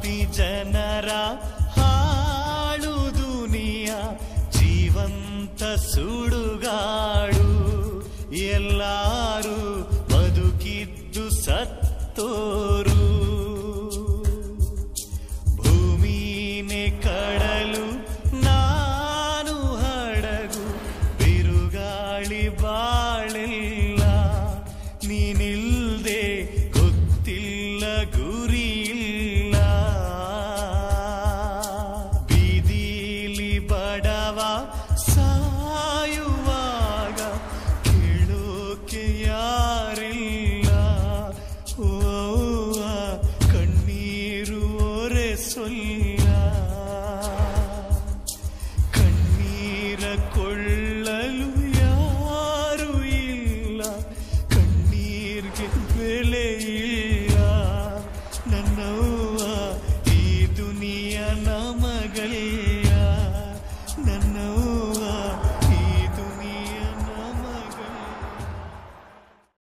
ಪಾಪಿ ಜನರ ಹಾಳು ದುನಿಯ ಜೀವಂತ ಸುಡುಗಾಡು ಎಲ್ಲಾರು ಬದುಕಿದ್ದು ಸತ್ತೋರು ಭೂಮಿನೇ ಕಡಲು ನಾನು ಹಡಗು ಬಿರುಗಾಳಿ ಬಾಳಿಲ್ಲ ನೀನಿಲ್ದೆ ಗೊತ್ತಿಲ್ಲ ಗುರಿಯಿಲ್ಲ ಬೀದಿಲಿ ಬಡವ ಸಾಯುವಾಗ ಕೇಳೋಕೆ ಯಾರಿಲ್ಲ ಓ ಕಣ್ಣೀರು ಒರೆಸೊಲ್ಲ ಕಣ್ಣೀರ ಕೊಳ್ಳಲು ಯಾರು ಇಲ್ಲ ಕಣ್ಣೀರ್ಗೆ ಬೆಲೆ ಇಲ್ಲ ನನ್ನವ್ವ ಈ ದುನಿಯ ನಮಗಲ್ಲ